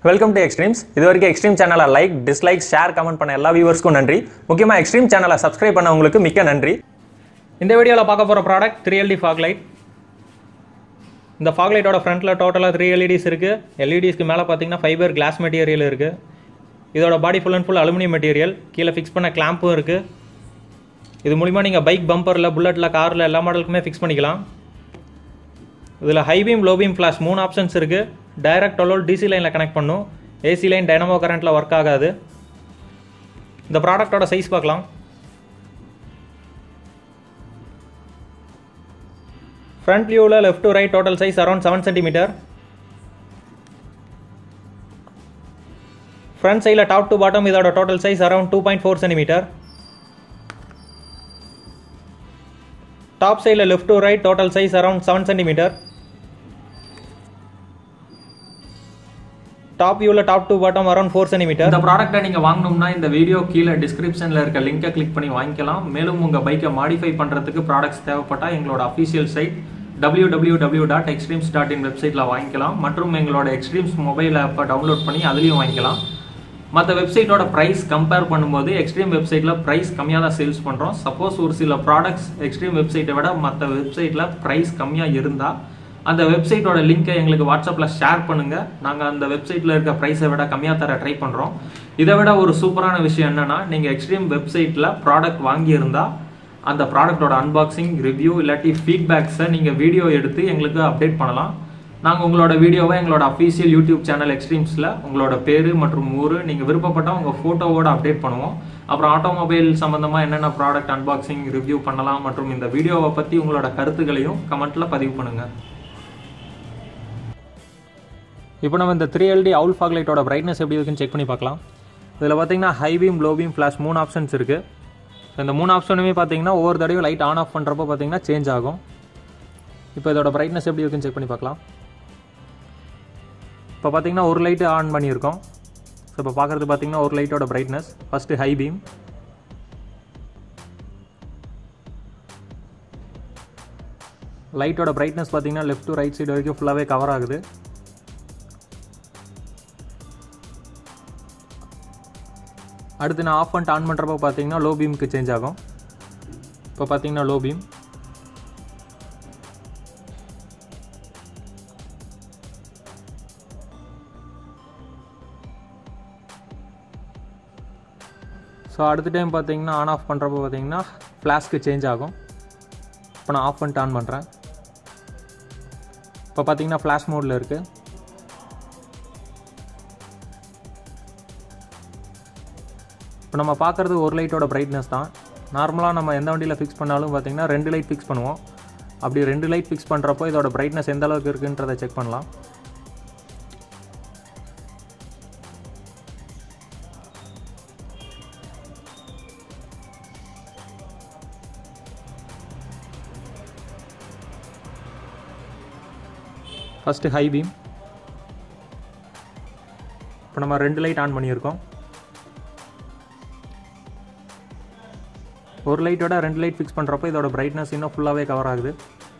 welcome to extremes இது வரைக்கும் extreme சேனலை லைக் டிஸ்லைக் ஷேர் கமெண்ட் பண்ண எல்லா வியூவர்ஸ்க்கும் நன்றி முக்கியமாக எக்ஸ்ட்ரீம் சேனலை சப்ஸ்கிரைப் பண்ணவங்களுக்கு மிக்க நன்றி இந்த வீடியோவில் பார்க்க போகிற product three LD fog light இந்த ஃபாக் லைட்டோட ஃப்ரண்ட்டில் டோட்டலாக த்ரீ எல்இடிஸ் இருக்குது எல்இடிஸ்க்கு மேலே பார்த்தீங்கன்னா ஃபைபர் கிளாஸ் மெட்டீரியல் இருக்குது இதோட body full and full aluminium material கீழே ஃபிக்ஸ் பண்ண கிளாம்பும் இருக்குது இது மூலிமா நீங்கள் பைக் பம்பரில் புல்லட்டில் காரில் எல்லா மாடலுக்குமே ஃபிக்ஸ் பண்ணிக்கலாம் இதில் high beam low beam flash மூணு ஆப்ஷன்ஸ் இருக்குது டைரக்ட் டொலோல் டிசி லைனில் கனெக்ட் பண்ணும் ஏசி லைன் டைனமோ கரண்ட்டில் ஒர்க் ஆகாது இந்த ப்ராடக்ட்டோட சைஸ் பார்க்கலாம் ஃப்ரண்ட் வியூவில் left to right total size around seven centimetre front சைடில் டாப் டு பாட்டம் இதோட total size around two point four centimetre டாப் சைடில் left to right total size around seven centimetre top வியூவில் top to bottom around four centimetre இந்த ப்ராடக்ட்டை நீங்கள் வாங்கணும்னா இந்த வீடியோ கீழே டிஸ்கிரிப்ஷனில் இருக்க லிங்கை கிளிக் பண்ணி வாங்கிக்கலாம் மேலும் உங்கள் பைக்கை மாடிஃபை பண்ணுறதுக்கு ப்ராடக்ட்ஸ் தேவைப்பட்டால் எங்களோட official site W W W dot xtremes dot in வெப்சைட்டில் வாங்கிக்கலாம் மற்றும் எங்களோட எக்ஸ்ட்ரீம்ஸ் மொபைல் ஆப்பை டவுன்லோட் பண்ணி அதுலேயும் வாங்கிக்கலாம் மற்ற வெப்சைட்டோட ப்ரைஸ் கம்பேர் பண்ணும்போது எக்ஸ்ட்ரீம் வெப்சைட்டில் ப்ரைஸ் கம்மியாக தான் சேல்ஸ் பண்ணுறோம் சப்போஸ் ஒரு சில ப்ராடக்ட்ஸ் எக்ஸ்ட்ரீம் வெப்சைட்டை விட மற்ற வெப்சைட்டில் ப்ரைஸ் கம்மியாக இருந்தால் அந்த வெப்சைட்டோட லிங்க்கை எங்களுக்கு வாட்ஸ்அப்பில் ஷேர் பண்ணுங்கள் நாங்கள் அந்த வெப்சைட்டில் இருக்க ப்ரைஸை விட கம்மியாக தர ட்ரை பண்ணுறோம் இதை விட ஒரு சூப்பரான விஷயம் என்னென்னா நீங்கள் எக்ஸ்ட்ரீம் வெப்சைட்டில் ப்ராடக்ட் வாங்கியிருந்தா அந்த ப்ராடக்ட்டோட அன்பாக்சிங் ரிவ்யூ இல்லாட்டி ஃபீட்பேக்ஸை நீங்கள் வீடியோ எடுத்து எங்களுக்கு அப்டேட் பண்ணலாம் நாங்கள் உங்களோட வீடியோவை எங்களோட அஃபீஷியல் யூடியூப் சேனல் எக்ஸ்ட்ரீம்ஸில் உங்களோட பேர் மற்றும் ஊர் நீங்கள் விருப்பப்பட்டால் உங்கள் ஃபோட்டோவோட அப்டேட் பண்ணுவோம் அப்புறம் ஆட்டோமொபைல் சம்மந்தமாக என்னென்ன ப்ராடக்ட் அன்பாக்சிங் ரிவ்யூ பண்ணலாம் மற்றும் இந்த வீடியோவை பற்றி உங்களோட கருத்துக்களையும் கமெண்ட்டில் பதிவு பண்ணுங்கள் இப்போ நம்ம இந்த த்ரீ எல்டி அவுல் ஃபாக் லைட்டோட பிரைட்னஸ் எப்படி இருக்குன்னு செக் பண்ணி பார்க்கலாம் இதில் பார்த்தீங்கன்னா high beam low beam flash மூணு ஆப்ஷன்ஸ் இருக்குது இந்த மூணு ஆப்ஷனுமே பார்த்தீங்கன்னா ஒவ்வொரு தடவையும் லைட் ஆன் ஆஃப் பண்ணுறப்போ பார்த்தீங்கன்னா சேஞ்ச் ஆகும் இப்போ இதோட பிரைட்னஸ் எப்படி இருக்குன்னு செக் பண்ணி பார்க்கலாம் இப்போ பார்த்தீங்கன்னா ஒரு லைட்டு ஆன் பண்ணியிருக்கோம் ஸோ இப்போ பார்க்குறது பார்த்தீங்கன்னா ஒரு லைட்டோட பிரைட்னஸ் ஃபஸ்ட்டு ஹை பீம் லைட்டோட பிரைட்னஸ் பார்த்தீங்கன்னா லெஃப்ட் டு ரைட் சைடு வரைக்கும் ஃபுல்லாகவே கவர் ஆகுது அடுத்து நான் ஆஃப் பண்ணிட்டு ஆன் பண்ணுறப்போ பார்த்தீங்கன்னா லோ பீமுக்கு சேஞ்ச் ஆகும் இப்போ பார்த்தீங்கன்னா லோ பீம் ஸோ அடுத்த டைம் பார்த்தீங்கன்னா ஆன் ஆஃப் பண்ணுறப்போ பார்த்தீங்கன்னா ஃப்ளாஷ்க்கு சேஞ்ச் ஆகும் இப்போ நான் ஆஃப் பண்ணிட்டு ஆன் பண்ணுறேன் இப்போ பார்த்தீங்கன்னா ஃப்ளாஷ் மோடில் இருக்குது இப்போ நம்ம பார்க்குறது ஒரு லைட்டோட பிரைட்னஸ் தான் நார்மலாக நம்ம எந்த வண்டியில் ஃபிக்ஸ் பண்ணாலும் பார்த்தீங்கன்னா ரெண்டு லைட் ஃபிக்ஸ் பண்ணுவோம் அப்படி ரெண்டு லைட் ஃபிக்ஸ் பண்ணுறப்போ இதோட பிரைட்னஸ் எந்த அளவுக்கு இருக்குன்றதை செக் பண்ணலாம் ஃபஸ்ட்டு ஹை பீம் இப்போ நம்ம ரெண்டு லைட் ஆன் பண்ணியிருக்கோம் ஒரு லைட்டோட ரெண்டு லைட் ஃபிக்ஸ் பண்ணுறப்போ இதோட பிரைட்னஸ் இன்னும் ஃபுல்லாகவே கவர் ஆகுது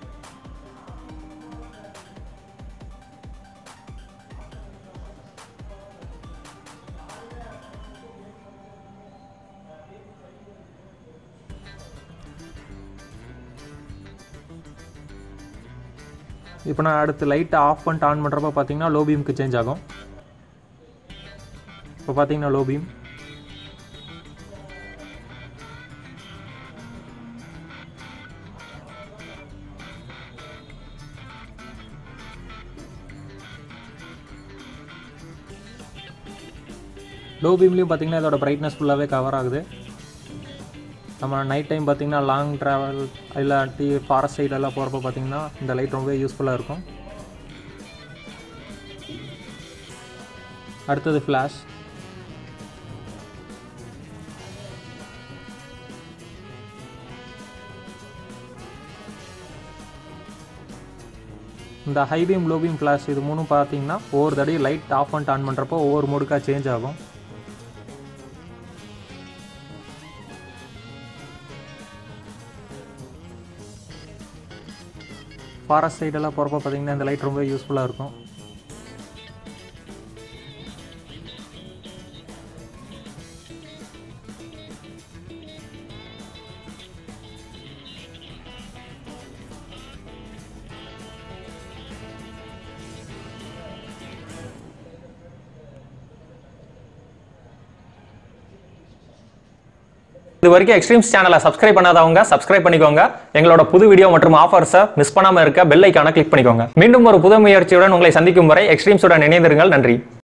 இப்போ நான் அடுத்து லைட்டை ஆஃப் பண்ணிட்டு ஆன் பண்ணுறப்போ பார்த்தீங்கன்னா லோ பீமுக்கு சேஞ்ச் ஆகும் இப்போ பார்த்தீங்கன்னா லோ பீம் லோ பீம்லேயும் பார்த்தீங்கன்னா இதோட பிரைட்னஸ் ஃபுல்லாகவே கவர் ஆகுது நம்ம நைட் டைம் பார்த்தீங்கன்னா லாங் ட்ராவல் இல்லாட்டி ஃபாரஸ்ட் சைடெல்லாம் போகிறப்ப பார்த்தீங்கன்னா இந்த லைட் ரொம்பவே யூஸ்ஃபுல்லாக இருக்கும் அடுத்தது ஃப்ளாஷ் இந்த high beam low beam flash இது மூணும் பார்த்தீங்கன்னா ஒவ்வொரு தடையும் லைட் ஆஃப் பண்ணிட்டு ஆன் பண்ணுறப்போ ஒவ்வொரு மோடுக்காக சேஞ்ச் ஆகும் ஃபாரஸ்ட் சைடெல்லாம் போகிறப்ப பார்த்தீங்கன்னா இந்த லைட் ரொம்ப யூஸ்ஃபுல்லாக இருக்கும் இது வரைக்கும் எக்ஸ்ட்ரீம்ஸ் சேனலை சப்ஸ்கிரைப் பண்ணாதவங்க சப்ஸ்கிரைப் பண்ணிக்கோங்க எங்களோட புது வீடியோ மற்றும் ஆஃபர்ஸை மிஸ் பண்ணாம இருக்க பெல் ஐக்கான கிளிக் பண்ணிக்கோங்க மீண்டும் ஒரு புது முயற்சியுடன் உங்களை சந்திக்கும் வரை எக்ஸ்ட்ரீம்ஸுடன் இணைந்திருங்கள் நன்றி